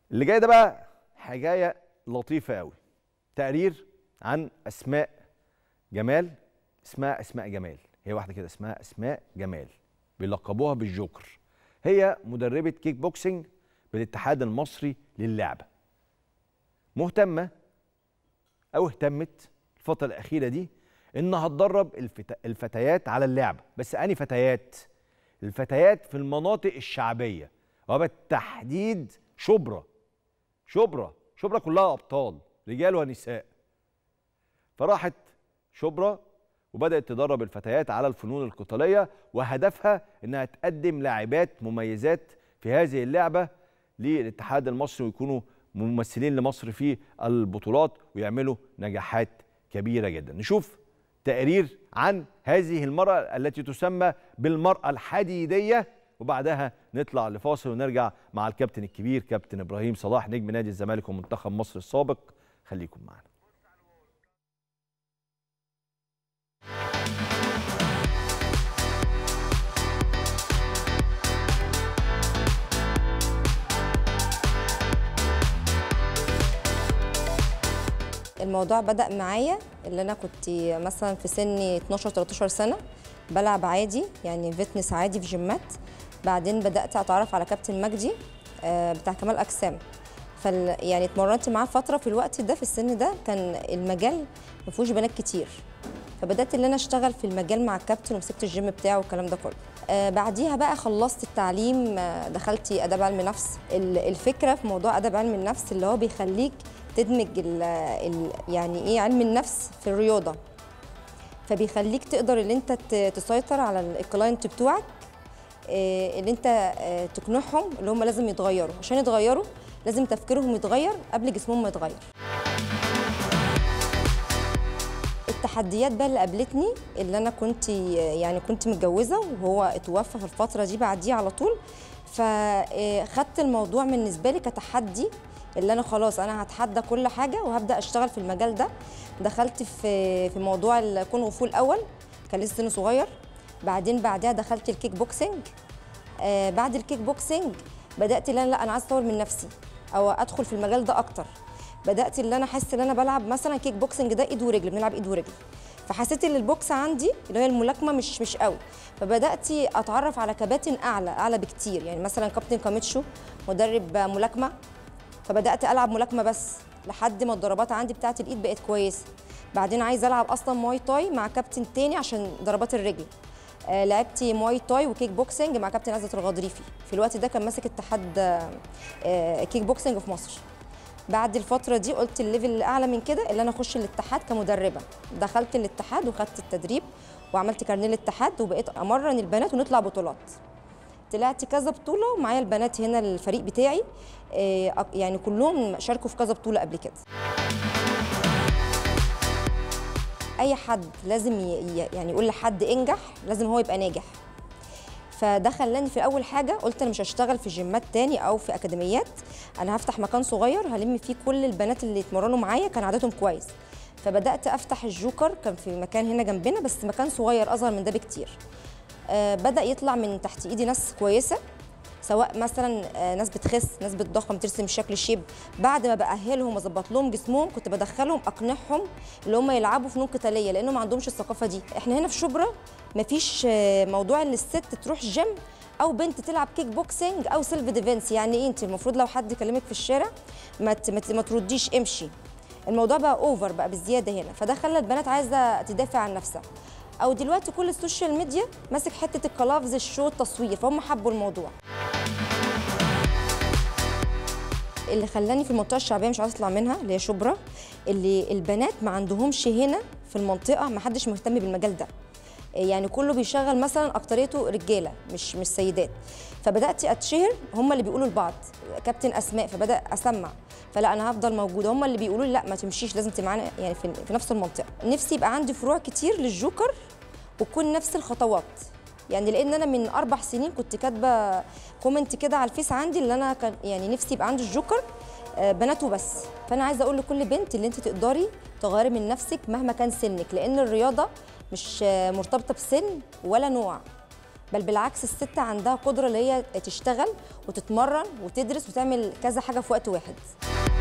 اللي جاي ده بقى حكايه لطيفه قوي تقرير عن اسماء جمال اسمها اسماء جمال هي واحده كده اسمها اسماء جمال بيلقبوها بالجوكر هي مدربه كيك بوكسنج بالاتحاد المصري للعبه مهتمه او اهتمت الفتره الاخيره دي انها تدرب الفت... الفتيات على اللعبه بس اني فتيات الفتيات في المناطق الشعبيه وبالتحديد شبرا شبرا شبرا كلها ابطال رجال ونساء فراحت شبرا وبدات تدرب الفتيات على الفنون القتاليه وهدفها انها تقدم لاعبات مميزات في هذه اللعبه للاتحاد المصري ويكونوا ممثلين لمصر في البطولات ويعملوا نجاحات كبيره جدا نشوف تقرير عن هذه المرأة التي تسمى بالمرأة الحديدية وبعدها نطلع لفاصل ونرجع مع الكابتن الكبير كابتن إبراهيم صلاح نجم نادي الزمالك ومنتخب مصر السابق خليكم معنا الموضوع بدأ معايا اللي أنا كنت مثلا في سني 12 13 سنة بلعب عادي يعني فيتنس عادي في جيمات بعدين بدأت أتعرف على كابتن مجدي آه، بتاع كمال أجسام فال يعني اتمرنت معاه فترة في الوقت ده في السن ده كان المجال ما فيهوش بنات كتير فبدأت اللي أنا أشتغل في المجال مع الكابتن ومسكت الجيم بتاعه والكلام ده كله آه بعديها بقى خلصت التعليم آه دخلت آداب علم نفس ال- الفكرة في موضوع آداب علم النفس اللي هو بيخليك تدمج ال ال يعني ايه علم النفس في الرياضه فبيخليك تقدر ان انت ت- تسيطر على ال- الكلاينت بتوعك إيه، اللي انت آه، تقنعهم اللي هم لازم يتغيروا عشان يتغيروا لازم تفكيرهم يتغير قبل جسمهم ما يتغير التحديات بقى اللي قابلتني اللي انا كنت يعني كنت متجوزه وهو اتوفى في الفتره دي بعديه على طول فخدت الموضوع بالنسبه لي كتحدي اللي انا خلاص انا هتحدى كل حاجه وهبدا اشتغل في المجال ده دخلت في في موضوع الكونغ فو الاول كان لسه سن صغير بعدين بعدها دخلت الكيك بوكسنج آه بعد الكيك بوكسنج بدات ان انا لا انا عايزه اطور من نفسي او ادخل في المجال ده اكتر بدات ان انا احس ان انا بلعب مثلا كيك بوكسنج ده ايد ورجل بنلعب ايد ورجل فحسيت ان البوكس عندي اللي هي الملاكمه مش مش قوي فبدات اتعرف على كباتن اعلى اعلى بكتير يعني مثلا كابتن كاميتشو مدرب ملاكمه فبدات العب ملاكمه بس لحد ما الضربات عندي بتاعه الايد بقت كويسه بعدين عايزه العب اصلا مواي تاي مع كابتن تاني عشان ضربات الرجل آه لعبت مواي تاي وكيك بوكسنج مع كابتن عزت الغضريفي في الوقت ده كان ماسك اتحاد آه، آه كيك بوكسنج في مصر بعد الفترة دي قلت الليفل اللي أعلى من كده اللي أنا أخش الاتحاد كمدربة دخلت الاتحاد وخدت التدريب وعملت كارنيه الاتحاد وبقيت أمرن البنات ونطلع بطولات طلعت كذا بطولة ومعايا البنات هنا الفريق بتاعي آه، أك- يعني كلهم شاركوا في كذا بطولة قبل كده أي حد لازم ي- ي- يعني يقول لحد انجح لازم هو يبقى ناجح فده خلاني في اول حاجه قلت انا مش هشتغل في جيمات تاني او في اكاديميات انا هفتح مكان صغير هلم فيه كل البنات اللي يتمرنوا معايا كان عددهم كويس فبدات افتح الجوكر كان في مكان هنا جنبنا بس مكان صغير اصغر من ده بكتير آه بدا يطلع من تحت ايدي ناس كويسه سواء مثلا آه، ناس بتخس ناس بتضخم ترسم شكل شيب بعد ما باهلهم واظبط لهم جسمهم كنت بدخلهم اقنعهم اللي هم يلعبوا فنون قتاليه لانه ما عندهمش الثقافه دي احنا هنا في شبرا مفيش آه، موضوع ان الست تروح جيم او بنت تلعب كيك بوكسنج او سيلف ديفنس يعني ايه انت المفروض لو حد كلمك في الشارع ما ت- ما ت- ما ترديش امشي الموضوع بقى اوفر بقى بزياده هنا فده خلى البنات عايزه تدافع عن نفسها او دلوقتي كل السوشيال ميديا ماسك حته الكلافز الشو التصوير فهم حبوا الموضوع اللي خلاني في المنطقه الشعبيه مش عايزه اطلع منها اللي هي شبرا اللي البنات ما عندهمش هنا في المنطقه ما حدش مهتم بالمجال ده يعني كله بيشغل مثلا اكتريته رجاله مش مش سيدات فبدات اتشهر هم اللي بيقولوا لبعض كابتن اسماء فبدا اسمع فلا انا هفضل موجوده هم اللي بيقولوا لي لا ما تمشيش لازم تبقى معانا يعني في, في نفس المنطقه نفسي يبقى عندي فروع كتير للجوكر وتكون نفس الخطوات يعني لان انا من اربع سنين كنت كاتبه كومنت كده على الفيس عندي اللي انا كان يعني نفسي يبقى عندي الجوكر آه، بنات وبس فانا عايزه اقول لكل بنت اللي انت تقدري تغيري من نفسك مهما كان سنك لان الرياضه مش آه، مرتبطه بسن ولا نوع بل بالعكس الست عندها قدره اللي هي تشتغل وتتمرن وتدرس وتعمل كذا حاجه في وقت واحد